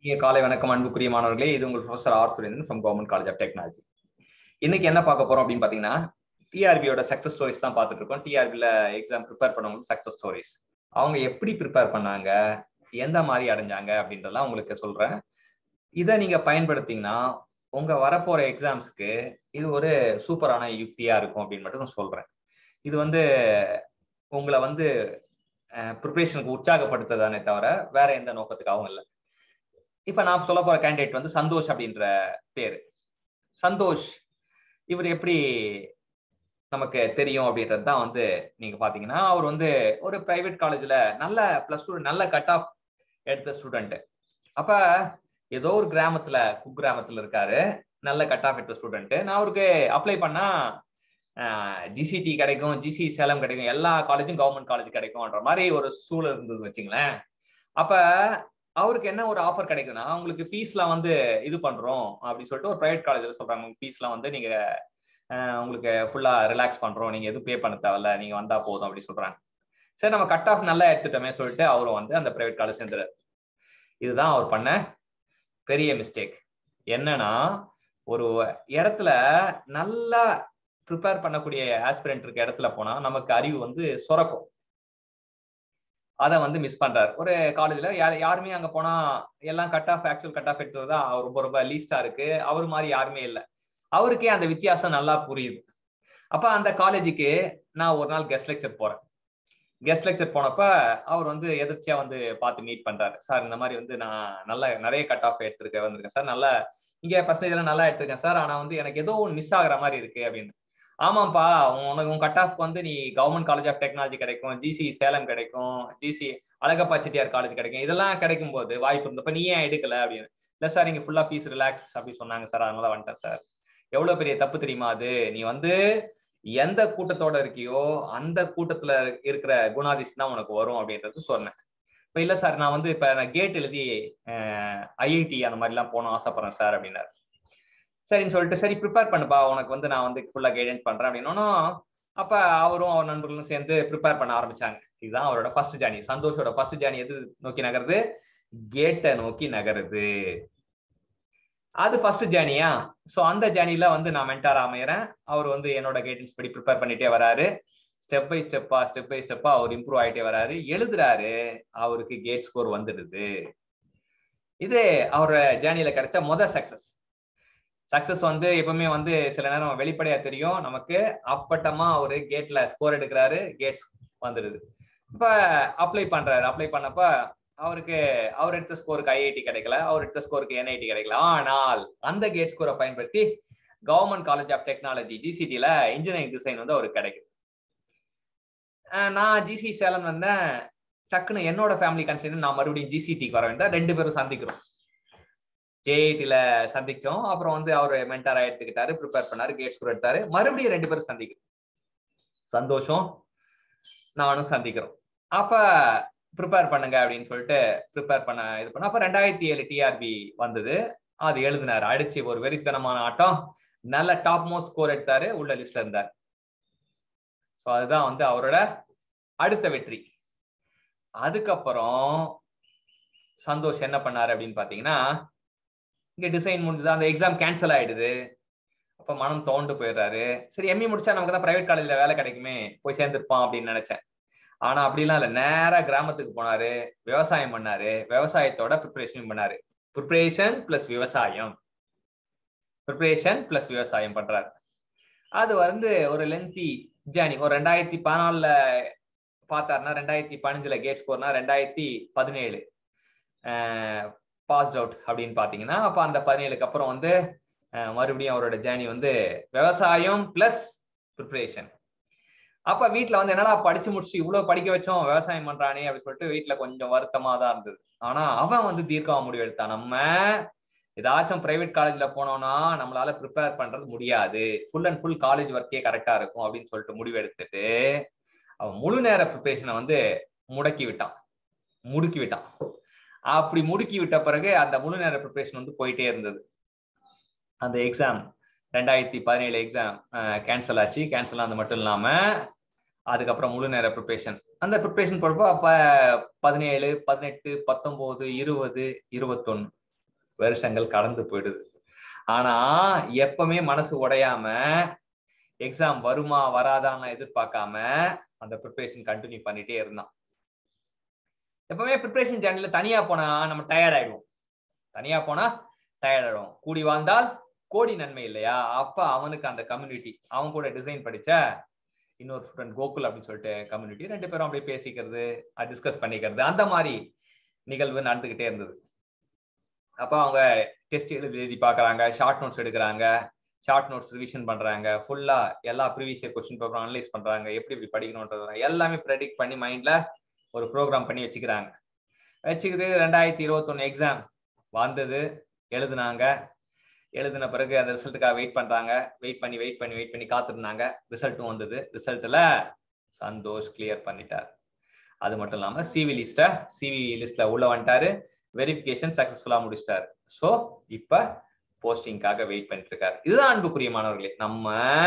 இனிய காலை வணக்கம் அன்புக்குரிய மாணவர்களே இது உங்கள் professor R Surendran from government college of technology இன்னைக்கு என்ன பார்க்க போறோம் அப்படின்னு பாத்தீங்கன்னா டிஆர்பியோட சக்சஸ் ஸ்டோரிஸ் தான் பார்த்துட்டு இருக்கோம் டிஆர்பில எக்ஸாம் ப்ரிப்பேர் பண்ணவங்க சக்சஸ் ஸ்டோரிஸ் அவங்க எப்படி ப்ரிப்பேர் பண்ணாங்க எந்த மாதிரி அடைஞ்சாங்க அப்படின்றதெல்லாம் உங்களுக்கு சொல்றேன் இதை நீங்க பயன்படுத்திங்கன்னா உங்க வரப்போற எக்ஸாம்ஸ்க்கு இது ஒரு சூப்பரான யுக்தியா இருக்கும் அப்படின்னு மட்டும் நான் சொல்றேன் இது வந்து உங்களை வந்து ப்ரிப்பரேஷனுக்கு உற்சாகப்படுத்துதானே தவிர வேற எந்த நோக்கத்துக்காகவும் இல்லை இப்ப நான் சொல்ல போற கேண்டிடேட் வந்து சந்தோஷ் அப்படின்ற பேரு சந்தோஷ் இவர் எப்படி நமக்கு தெரியும் அப்படின்றது தான் வந்து நீங்க பாத்தீங்கன்னா அவர் வந்து ஒரு பிரைவேட் காலேஜ்ல நல்ல பிளஸ் டூ நல்ல கட் ஆஃப் எடுத்த ஸ்டூடெண்ட் அப்ப ஏதோ ஒரு கிராமத்துல குக்கிராமத்துல இருக்காரு நல்ல கட் ஆஃப் எடுத்த ஸ்டூடெண்ட் நான் அவருக்கு அப்ளை பண்ணா ஜிசிடி கிடைக்கும் ஜிசி சேலம் கிடைக்கும் எல்லா காலேஜும் கவர்மெண்ட் காலேஜ் கிடைக்கும்ன்ற மாதிரி ஒரு சூழல் இருந்தது வச்சுங்களேன் அப்ப அவருக்கு என்ன ஒரு ஆஃபர் கிடைக்குதுன்னா உங்களுக்கு ஃபீஸ்லாம் வந்து இது பண்றோம் அப்படின்னு சொல்லிட்டு ஒரு பிரைவேட் காலேஜ்ல சொல்றாங்க உங்களுக்கு ஃபீஸ்லாம் வந்து நீங்க உங்களுக்கு ஃபுல்லா ரிலாக்ஸ் பண்றோம் நீங்க எதுவும் பே பண்ண தேவையில்ல நீங்க வந்தா போதும் அப்படி சொல்றாங்க சரி நம்ம கட் ஆஃப் நல்லா எடுத்துட்டோமே சொல்லிட்டு அவரும் வந்து அந்த பிரைவேட் காலேஜ் சேர்ந்துறாரு இதுதான் அவர் பண்ண பெரிய மிஸ்டேக் என்னன்னா ஒரு இடத்துல நல்லா ப்ரிப்பேர் பண்ணக்கூடிய ஆஸ்பிரண்ட் இருக்க இடத்துல போனா நமக்கு அறிவு வந்து சுரக்கும் அதை வந்து மிஸ் பண்றாரு ஒரு காலேஜ்ல யார் யாருமே அங்க போனா எல்லாம் cut off actual cut off எடுத்தது தான் ரொம்ப ரொம்ப லீஸ்டா இருக்கு அவர் மாதிரி யாருமே இல்லை அவருக்கே அந்த வித்தியாசம் நல்லா புரியுது அப்ப அந்த காலேஜுக்கு நான் ஒரு நாள் கெஸ்ட் லெக்சர் போறேன் கெஸ்ட் லெக்சர் போனப்ப அவர் வந்து எதிர்ச்சியா வந்து பார்த்து மீட் பண்றாரு சார் இந்த மாதிரி வந்து நான் நல்ல நிறைய கட் ஆஃப் எடுத்திருக்கேன் வந்திருக்கேன் சார் நல்லா இங்க பர்சன்டேஜ் எல்லாம் நல்லா எடுத்திருக்கேன் சார் ஆனா வந்து எனக்கு ஏதோ ஒன்று மிஸ் ஆகுற மாதிரி இருக்கு அப்படின்னு ஆமாப்பா உனக்கு உன் கட் ஆஃப் வந்து நீ கவர்மெண்ட் காலேஜ் ஆஃப் டெக்னாலஜி கிடைக்கும் ஜிசி சேலம் கிடைக்கும் ஜிசி அழகப்பா செட்டியார் காலேஜ் கிடைக்கும் இதெல்லாம் கிடைக்கும் போது வாய்ப்பு இருந்தப்ப நீ ஏன் எடுக்கல அப்படின்னு இல்ல சார் இங்க ஃபுல்லா ஃபீஸ் ரிலாக்ஸ் அப்படி சொன்னாங்க சார் அதனால வந்துட்டேன் சார் எவ்வளவு பெரிய தப்பு தெரியுமா அது நீ வந்து எந்த கூட்டத்தோட இருக்கியோ அந்த கூட்டத்துல இருக்கிற குணாதிஷ் தான் உனக்கு வரும் அப்படின்றது சொன்னேன் இப்ப இல்ல சார் நான் வந்து இப்ப நான் கேட் எழுதி ஐஐடி அந்த மாதிரி எல்லாம் போகணும் ஆசைப்படுறேன் சார் அப்படின்னாரு சரின்னு சொல்லிட்டு சரி ப்ரிப்பேர் பண்ணுப்பா உனக்கு வந்து நான் வந்து ஃபுல்லா கைடன்ஸ் பண்றேன் அப்படின்னா அப்ப அவரும் அவர் நண்பர்களும் சேர்ந்து ப்ரிப்பேர் பண்ண ஆரம்பிச்சாங்க இதுதான் அவரோட ஃபர்ஸ்ட் ஜேர்னி சந்தோஷோட ஃபர்ஸ்ட் ஜேர்னி எது நோக்கி நகருது கேட்டை நோக்கி நகருது அது ஃபர்ஸ்ட் ஜேர்னியா ஸோ அந்த ஜேர்னில வந்து நான் மென்டார் அமையறேன் அவர் வந்து என்னோட கைடன்ஸ் படி ப்ரிப்பேர் பண்ணிட்டே வராரு ஸ்டெப் பை ஸ்டெப்பா ஸ்டெப் பை ஸ்டெப்பா அவர் இம்ப்ரூவ் ஆகிட்டே வராரு எழுதுறாரு அவருக்கு கேட் ஸ்கோர் வந்துடுது இது அவரோட ஜேர்னில கிடைச்ச முதல் சக்சஸ் சக்சஸ் வந்து எப்பவுமே வந்து சில நேரம் வெளிப்படையா தெரியும் நமக்கு அப்பட்டமா அவரு கேட்ல ஸ்கோர் எடுக்கிறாரு கேட்ஸ் வந்துடுது இப்ப அப்ளை பண்றாரு அப்ளை பண்ணப்ப அவருக்கு அவர் எடுத்த ஸ்கோருக்கு ஐஐடி கிடைக்கல அவர் எடுத்த ஸ்கோருக்கு என்ஐடி கிடைக்கல ஆனால் அந்த கேட் ஸ்கோரை பயன்படுத்தி கவர்மெண்ட் காலேஜ் ஆஃப் டெக்னாலஜி ஜிசிடில இன்ஜினியரிங் டிசைன் வந்து அவருக்கு கிடைக்குது நான் ஜிசி சேலம் வந்தேன் டக்குன்னு என்னோட ஃபேமிலி கன்சைன் நான் மறுபடியும் ஜிசிடிக்கு வர வேண்டாம் ரெண்டு பேரும் சந்திக்கிறோம் ஜேஐடில சந்திச்சோம் அப்புறம் வந்து அவர் மென்டாரா எடுத்துக்கிட்டாரு ப்ரிப்பேர் பண்ணாரு கேட் ஸ்கோர் எடுத்தாரு மறுபடியும் ரெண்டு பேரும் சந்திக்கிறோம் சந்தோஷம் நானும் சந்திக்கிறோம் அப்ப ப்ரிப்பேர் பண்ணுங்க அப்படின்னு சொல்லிட்டு ப்ரிப்பேர் பண்ண இது பண்ண அப்ப ரெண்டாயிரத்தி ஏழு டிஆர்பி வந்தது அது எழுதினாரு அடிச்சு ஒரு வெறித்தனமான ஆட்டம் நல்ல டாப் மோஸ்ட் ஸ்கோர் எடுத்தாரு உள்ள லிஸ்ட்ல இருந்தார் ஸோ அதுதான் வந்து அவரோட அடுத்த வெற்றி அதுக்கப்புறம் சந்தோஷ் என்ன பண்ணாரு அப்படின்னு பாத்தீங்கன்னா இங்க டிசைன் முடிஞ்சது அந்த எக்ஸாம் கேன்சல் ஆயிடுது அப்ப மனம் தோண்டு போயிடுறாரு சரி எம்இ முடிச்சா நமக்கு தான் பிரைவேட் காலேஜ்ல வேலை கிடைக்குமே போய் சேர்ந்துருப்பான் அப்படின்னு நினைச்சேன் ஆனா அப்படிலாம் இல்ல நேரா கிராமத்துக்கு போனாரு விவசாயம் பண்ணாரு விவசாயத்தோட ப்ரிப்பரேஷன் பண்ணாரு ப்ரிப்பரேஷன் பிளஸ் விவசாயம் ப்ரிப்பரேஷன் பிளஸ் விவசாயம் பண்றாரு அது வந்து ஒரு லென்த்தி ஜேர்னி ஒரு ரெண்டாயிரத்தி பதினாலுல பார்த்தாருன்னா ரெண்டாயிரத்தி பதினஞ்சுல கேட் ஸ்கோர்னா ரெண்டாயிரத்தி பதினேழு பாஸ்ட் அவுட் அப்படின்னு பாத்தீங்கன்னா அப்ப அந்த பதினேழுக்கு அப்புறம் வந்து மறுபடியும் அவரோட ஜேர்னி வந்து விவசாயம் பிளஸ் ப்ரிப்பரேஷன் அப்ப வீட்டுல வந்து என்னடா படிச்சு முடிச்சு இவ்வளவு படிக்க வச்சோம் விவசாயம் பண்றானே அப்படின்னு சொல்லிட்டு வீட்டுல கொஞ்சம் வருத்தமா தான் இருந்தது ஆனா அவன் வந்து தீர்க்கமா முடிவு எடுத்தான் நம்ம ஏதாச்சும் பிரைவேட் காலேஜ்ல போனோம்னா நம்மளால ப்ரிப்பேர் பண்றது முடியாது ஃபுல் அண்ட் ஃபுல் காலேஜ் ஒர்க்கே கரெக்டா இருக்கும் அப்படின்னு சொல்லிட்டு முடிவு எடுத்துட்டு அவன் முழு நேர ப்ரிப்பரேஷனை வந்து முடக்கி விட்டான் முடுக்கி விட்டான் அப்படி முடுக்கி விட்ட பிறகு அந்த முழு நேர ப்ரிப்பரேஷன் வந்து போயிட்டே இருந்தது அந்த எக்ஸாம் ரெண்டாயிரத்தி பதினேழு எக்ஸாம் கேன்சல் ஆச்சு கேன்சல் ஆனது மட்டும் இல்லாம அதுக்கப்புறம் முழு நேர ப்ரிப்பரேஷன் அந்த ப்ரிப்பரேஷன் போடுறப்போ அப்ப பதினேழு பதினெட்டு பத்தொன்பது இருபது இருபத்தொன்னு வருஷங்கள் கடந்து போயிடுது ஆனா எப்பவுமே மனசு உடையாம எக்ஸாம் வருமா வராதான்னு எதிர்பார்க்காம அந்த ப்ரிப்பரேஷன் கண்டினியூ பண்ணிட்டே இருந்தான் எப்பவுமே ப்ரிப்பரேஷன் ஜேர்னில தனியா போனா நம்ம டயர்ட் ஆயிடுவோம் தனியா போனா டயர்ட் ஆயிடும் கூடி வாழ்ந்தால் கோடி நன்மை இல்லையா அப்ப அவனுக்கு அந்த கம்யூனிட்டி அவன் கூட டிசைன் படிச்ச இன்னொரு ஸ்டூடெண்ட் கோகுல் அப்படின்னு சொல்லிட்டு கம்யூனிட்டி ரெண்டு பேரும் அப்படியே பேசிக்கிறது டிஸ்கஸ் பண்ணிக்கிறது அந்த மாதிரி நிகழ்வு நடந்துகிட்டே இருந்தது அப்ப அவங்க டெஸ்ட் எழுதி எழுதி பாக்குறாங்க ஷார்ட் நோட்ஸ் எடுக்கிறாங்க ஷார்ட் நோட்ஸ் ரிவிஷன் பண்றாங்க ஃபுல்லா எல்லா previous year question paper analyse பண்றாங்க எப்படி எப்படி படிக்கணும்ன்றது எல்லாமே ப்ரெடிக்ட் பண்ணி மைண்ட்ல ஒரு ப்ரோக்ராம் பண்ணி வச்சுக்கிறாங்க வச்சுக்கிட்டு ரெண்டாயிரத்தி இருபத்தொன்னு எக்ஸாம் வந்தது எழுதுனாங்க எழுதின பிறகு அந்த ரிசல்ட்டுக்காக வெயிட் பண்றாங்க வெயிட் பண்ணி வெயிட் பண்ணி வெயிட் பண்ணி காத்திருந்தாங்க ரிசல்ட்டும் வந்தது ரிசல்ட்ல சந்தோஷ் கிளியர் பண்ணிட்டார் அது மட்டும் இல்லாம சிவி லிஸ்ட சிவி லிஸ்ட்ல உள்ள வந்துட்டாரு வெரிஃபிகேஷன் சக்சஸ்ஃபுல்லா முடிச்சிட்டாரு ஸோ இப்ப போஸ்டிங்காக வெயிட் பண்ணிட்டு இருக்காரு இதுதான் அன்புக்குரிய மாணவர்களே நம்ம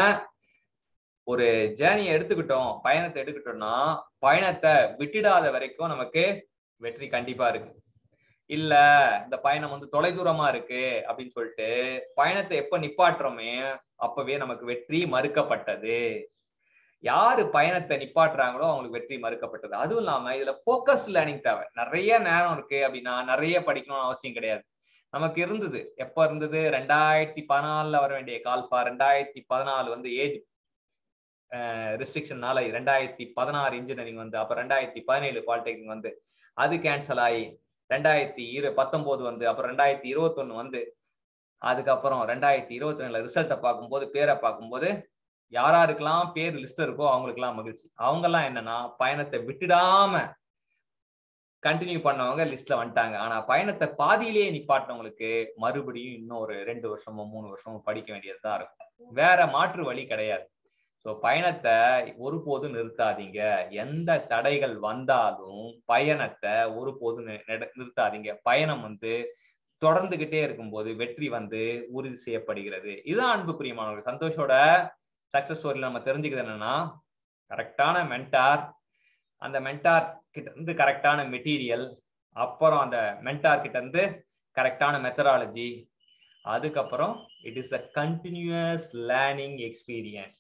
ஒரு ஜேர்னியை எடுத்துக்கிட்டோம் பயணத்தை எடுத்துக்கிட்டோம்னா பயணத்தை விட்டுடாத வரைக்கும் நமக்கு வெற்றி கண்டிப்பா இருக்கு இல்ல இந்த பயணம் வந்து தொலைதூரமா இருக்கு அப்படின்னு சொல்லிட்டு பயணத்தை எப்ப நிப்பாட்டுறோமே அப்பவே நமக்கு வெற்றி மறுக்கப்பட்டது யாரு பயணத்தை நிப்பாட்டுறாங்களோ அவங்களுக்கு வெற்றி மறுக்கப்பட்டது அதுவும் இல்லாம இதுல ஃபோக்கஸ் லேர்னிங் தேவை நிறைய நேரம் இருக்கு அப்படின்னா நிறைய படிக்கணும்னு அவசியம் கிடையாது நமக்கு இருந்தது எப்ப இருந்தது ரெண்டாயிரத்தி பதினாலுல வர வேண்டிய கால்ஃபா ரெண்டாயிரத்தி பதினாலு வந்து ஏஜ் ரெஸ்ட்ரிக்ஷன்னால ரெண்டாயிரத்தி பதினாறு இன்ஜினியரிங் வந்து அப்ப ரெண்டாயிரத்தி பதினேழு பாலிடெக்னிக் வந்து அது கேன்சல் ஆகி ரெண்டாயிரத்தி இரு பத்தொன்பது வந்து அப்புறம் ரெண்டாயிரத்தி இருபத்தொன்னு வந்து அதுக்கப்புறம் ரெண்டாயிரத்தி இருபத்தி ரெண்டுல ரிசல்ட்டை பார்க்கும்போது பேரை பார்க்கும்போது யாராருக்கெல்லாம் பேர் லிஸ்ட் இருக்கோ அவங்களுக்கெல்லாம் மகிழ்ச்சி அவங்க எல்லாம் என்னன்னா பயணத்தை விட்டுடாம கண்டினியூ பண்ணவங்க லிஸ்ட்ல வந்துட்டாங்க ஆனா பயணத்தை பாதியிலேயே நிப்பாட்டினவங்களுக்கு மறுபடியும் இன்னும் ஒரு ரெண்டு வருஷமோ மூணு வருஷமோ படிக்க வேண்டியதுதான் இருக்கும் வேற மாற்று வழி கிடையாது ஸோ பயணத்தை ஒருபோதும் நிறுத்தாதீங்க எந்த தடைகள் வந்தாலும் பயணத்தை ஒருபோதும் நிறுத்தாதீங்க பயணம் வந்து தொடர்ந்துகிட்டே இருக்கும்போது வெற்றி வந்து உறுதி செய்யப்படுகிறது இதுதான் அன்புக்குரிய மாணவர்கள் சந்தோஷோட சக்சஸ் ஸ்டோரியில் நம்ம தெரிஞ்சுக்கிறது என்னன்னா கரெக்டான மென்டார் அந்த மென்டார் கிட்ட இருந்து கரெக்டான மெட்டீரியல் அப்புறம் அந்த மென்டார் கிட்ட இருந்து கரெக்டான மெத்தடாலஜி அதுக்கப்புறம் it is a continuous learning experience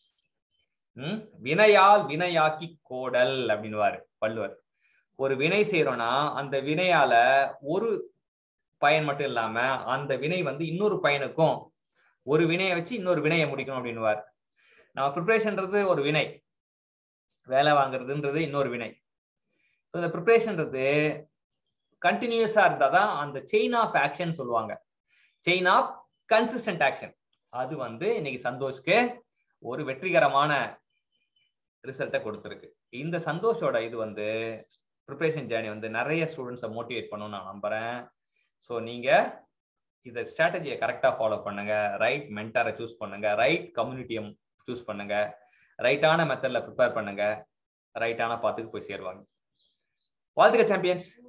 வினையால் வினையாக்கி கோடல் அப்படின்னுவாரு வள்ளுவர் ஒரு வினை செய்யறோம்னா அந்த வினையால ஒரு பயன் மட்டும் இல்லாம அந்த வினை வந்து இன்னொரு பயனுக்கும் ஒரு வினையை வச்சு இன்னொரு வினையை முடிக்கணும் அப்படின்னுவார் நம்ம ப்ரிப்பரேஷன்றது ஒரு வினை வேலை வாங்குறதுன்றது இன்னொரு வினை ஸோ இந்த ப்ரிப்பரேஷன்றது கண்டினியூஸா இருந்தாதான் அந்த செயின் ஆஃப் ஆக்ஷன் சொல்லுவாங்க செயின் ஆஃப் கன்சிஸ்டன்ட் ஆக்ஷன் அது வந்து இன்னைக்கு சந்தோஷ்க்கு ஒரு வெற்றிகரமான ரிசல்ட்டை கொடுத்துருக்கு இந்த சந்தோஷோட இது வந்து ப்ரிப்பரேஷன் ஜேர்னி வந்து நிறைய ஸ்டூடெண்ட்ஸை மோட்டிவேட் பண்ணணும்னு நான் நம்புறேன் ஸோ நீங்க இந்த ஸ்ட்ராட்டஜியை கரெக்டாக ஃபாலோ பண்ணுங்க ரைட் மென்டாரை சூஸ் பண்ணுங்க ரைட் கம்யூனிட்டியை சூஸ் பண்ணுங்க ரைட்டான மெத்தட்ல ப்ரிப்பேர் பண்ணுங்க ரைட்டான பாத்துக்கு போய் சேருவாங்க வாழ்த்துக்க சாம்பியன்ஸ்